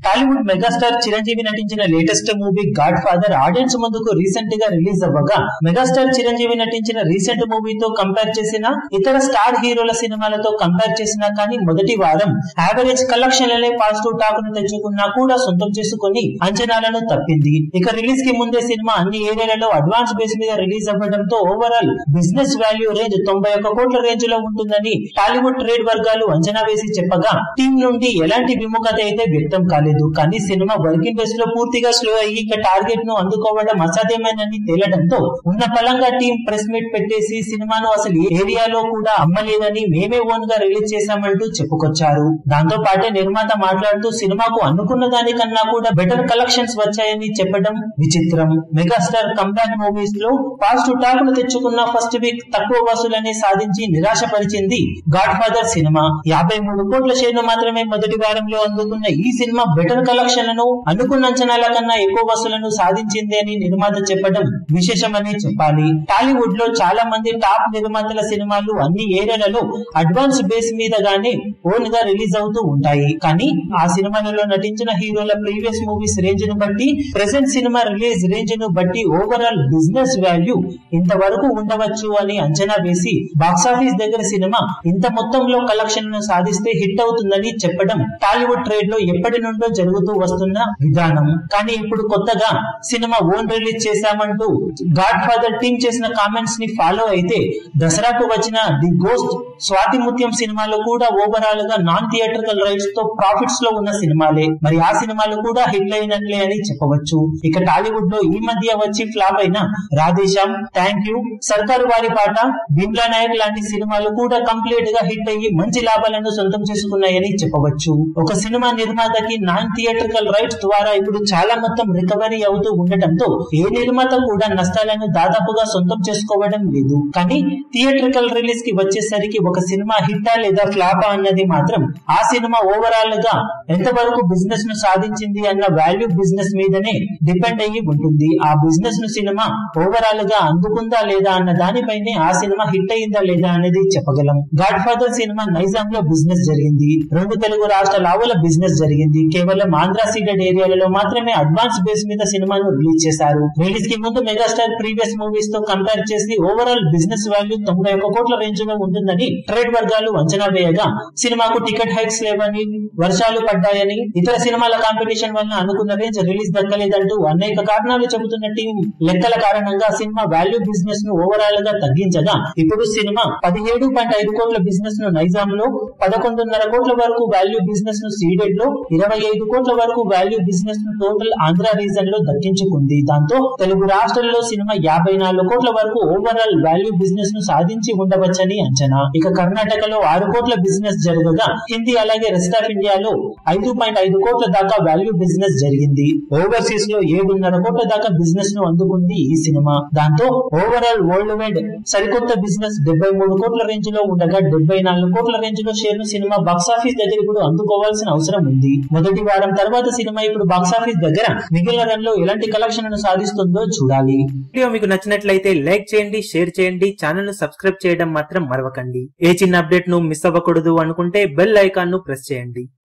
Tollywood megastar Chiranjeevi నటించిన latest movie God Father audiences ముందుకు recent గా రిలీజ్ అవ్వగా మెగాస్టార్ చిరంజీవి నటించిన రీసెంట్ మూవీతో కంపేర్ చేసిన ఇతర స్టార్ హీరోల సినిమాలతో కంపేర్ చేసినా కానీ మొదటి వారం యావరేజ్ కలెక్షన్లనే పాజిటివ్ టాక్ ను తెచ్చుకున్నా కూడా సొంతం చేసుకుని అంచనాలను తప్పింది ఇక రిలీజ్ కి ముందే సినిమా అన్ని ఏరియాలలో అడ్వాన్స్ బేస్ మీద రిలీజ్ అవ్వడంతో ఓవరాల్ బిజినెస్ వాల్యూ రేంజ్ తొంభై ఒక్క కోట్ల రేంజ్ లో ఉంటుందని టాలీవుడ్ ట్రేడ్ వర్గాలు అంచనా వేసి చెప్పగా టీం నుండి ఎలాంటి విముఖత అయితే వ్యక్తం కాలేదు కానీ సినిమా వర్కింగ్ బేస్ లో పూర్తిగా స్లో అయ్యి ఇక టార్గెట్ ను అందుకోవడం అసాధ్యమేనని తేలడంతో ఉన్న పలంగా టీం ప్రెస్ మీట్ పెట్టేసి సినిమాను అసలు ఏ ఏరియాలో కూడా అమ్మలేదని మేమే ఓన్ గా రిలీజ్ చేశామంటూ చెప్పుకొచ్చారు దాంతో పాటే నిర్మాత మాట్లాడుతూ సినిమాకు అనుకున్న దానికన్నా కూడా బెటర్ కలెక్షన్స్ వచ్చాయని చెప్పడం విచిత్రం మెగాస్టార్ కంబ్యాక్ మూవీస్ లో పాజిటివ్ టాక్ ను తెచ్చుకున్న ఫస్ట్ వీక్ తక్కువ వసూలని సాధించి నిరాశపరిచింది గాడ్ ఫాదర్ సినిమా యాభై మూడు కోట్ల షేర్ను మాత్రమే మొదటి వారంలో అందుకున్న ఈ సినిమా బెటర్ కలెక్షన్లను అనుకున్న అంచనాల కన్నా ఎక్కువ వసూలను సాధించింది అని నిర్మాత చెప్పడం విశేషమని చెప్పాలి టాలీవుడ్ లో చాలా మంది టాప్ నిర్మాతల సినిమాలు అన్ని ఏరియాలలో అడ్వాన్స్ బేస్ మీద గానీ ఓన్ గా రిలీజ్ అవుతూ ఉంటాయి కానీ ఆ సినిమాలలో నటించిన హీరోల ప్రీవియస్ మూవీస్ రేంజ్ ను బట్టి ప్రెసెంట్ సినిమా రిలీజ్ రేంజ్ ను బట్టి ఓవరాల్ బిజినెస్ వాల్యూ ఇంతవరకు ఉండవచ్చు అని అంచనా వేసి బాక్సాఫీస్ దగ్గర సినిమా ఇంత మొత్తంలో కలెక్షన్ ను సాధిస్తే హిట్ అవుతుందని చెప్పడం టాలీవుడ్ ట్రేడ్ లో ఎప్పటి నుండో జరుగుతూ వస్తున్న విధానం కానీ ఇప్పుడు కొత్తగా సినిమా ఓన్ రిలీజ్ చేశామంటూ గాడ్ ఫాదర్ టీం చేసిన కామెంట్స్ ని ఫాలో అయితే దసరాకు వచ్చిన ది గోస్ట్ స్వాతి ముత్యం సినిమాలో కూడా ఓవరాల్ గా నాన్ థియేటర్కల్ రైట్స్ తో ప్రాఫిట్స్ లో ఉన్న సినిమాలే మరి ఆ సినిమాలు కూడా హిట్ అయినట్లే అని చెప్పవచ్చు ఇక టాలీవుడ్ లో ఈ మధ్య వచ్చి ఫ్లాప్ అయిన రాధేశ్యామ్ థ్యాంక్ యూ సర్కారు వారి పాట బిమ్లా నాయక్ లాంటి సినిమాలు కూడా కంప్లీట్ గా హిట్ అయ్యి మంచి లాభాలను సొంతం చేసుకున్నాయని చెప్పవచ్చు ఒక సినిమా నిర్మాతకి నాన్ థియేటర్కల్ రైట్స్ ద్వారా ఇప్పుడు చాలా మొత్తం రికవరీ అవుతూ ఉండటంతో ఏ నిర్మాత కూడా నష్టాలను దాదాపుగా సొంతం చేసుకోవడం లేదు కానీ థియేటర్కల్ రిలీజ్ కి వచ్చేసరికి ఒక సినిమా హిట్టా లేదా ఫ్లాపా అన్నది మాత్రం ఆ సినిమా ఓవరాల్ గా ఎంతవరకు బిజినెస్ ను సాధించింది అన్న వాల్యూ బిజినెస్ మీదనే డిపెండ్ అయ్యి ఉంటుంది ఆ బిజినెస్ ను సినిమా ఓవరాల్ గా అందుకుందా లేదా అన్న దానిపైనే ఆ సినిమా హిట్ అయిందా లేదా అనేది చెప్పగలం గాడ్ ఫాదర్ సినిమా నైజాం లో బిజినెస్ జరిగింది రెండు తెలుగు రాష్ట్రాల ఆవుల బిజినెస్ జరిగింది కేవలం ఆంధ్ర సీడెడ్ ఏరియాలలో మాత్రమే అడ్వాన్స్ బేస్ మీద సినిమాను రిలీజ్ చేశారు రిలీజ్ కి ముందు మెగాస్టార్ ప్రీవియస్ మూవీస్ తో కంపేర్ చేసి ఓవరాల్ బిజినెస్ వాల్యూ తొంభై ఒక్క కోట్ల రేంజ్ లో ఉంటుందని ట్రేడ్ వర్గాలు అంచనా వేయగా సినిమాకు టికెట్ హైక్స్ లేవని వర్షాలు పడ్డాయని ఇతర సినిమాల కాంపిటీషన్ వల్ల అనుకున్న రేంజ్ రిలీజ్ దక్కలేదంటూ అనేక కారణాలు చెబుతున్న టీం లెక్కల కారణంగా సినిమా వాల్యూ బిజినెస్ ను ఓవరాల్ గా తగ్గించగా ఇప్పుడు సినిమా పదిహేడు పాయింట్ ఐదు కోట్ల బిజినెస్ ను నైజాం లో పదకొండున్నర కోట్ల వరకు వాల్యూ బిజినెస్ ను సీడెడ్ లో ఇరవై ఐదు కోట్ల వరకు వాల్యూ బిజినెస్ ను టోటల్ ఆంధ్ర రీజన్ లో దక్కించుకుంది దాంతో తెలుగు రాష్ట్రాల్లో సినిమా యాభై నాలుగు కోట్ల వరకు ఓవరాల్ వాల్యూ బిజినెస్ ను సాధించి ఉండవచ్చని అంచనా ఇక కర్ణాటకలో ఆరు కోట్ల బిజినెస్ జరగగా హిందీ అలాగే రెస్ట్ ఆఫ్ ఇండియాలో ఐదు పాయింట్ ఐదు కోట్ల దాకా వాల్యూ బిజినెస్ జరిగింది ఓవర్సీస్ లో ఏడున్నర కోట్ల దాకా బిజినెస్ ను అందుకుంది ఈ సినిమా దాంతో ఓవరాల్ వరల్డ్ వైడ్ సరికొత్త బిజినెస్ డెబ్బై మూడు కోట్ల రేంజ్ లో ఉండగా డెబ్బై నాలుగు కోట్ల రేంజ్ లో షేర్ ను సినిమా బాక్సాఫీస్ దగ్గర ఇప్పుడు అందుకోవాల్సిన అవసరం ఉంది మొదటి వారం తర్వాత సినిమా ఇప్పుడు బాక్సాఫీస్ దగ్గర మిగిలిన రన్ లో ఎలాంటి కలెక్షన్ సాధిస్తుందో చూడాలి వీడియో మీకు నచ్చినట్లయితే లైక్ చేయండి షేర్ చేయండి ఛానల్ ను సబ్స్క్రైబ్ చేయడం మాత్రం మరవకండి ఏ చిన్న అప్డేట్ ను మిస్ అవ్వకూడదు అనుకుంటే బెల్ ఐకాన్ ను ప్రెస్ చేయండి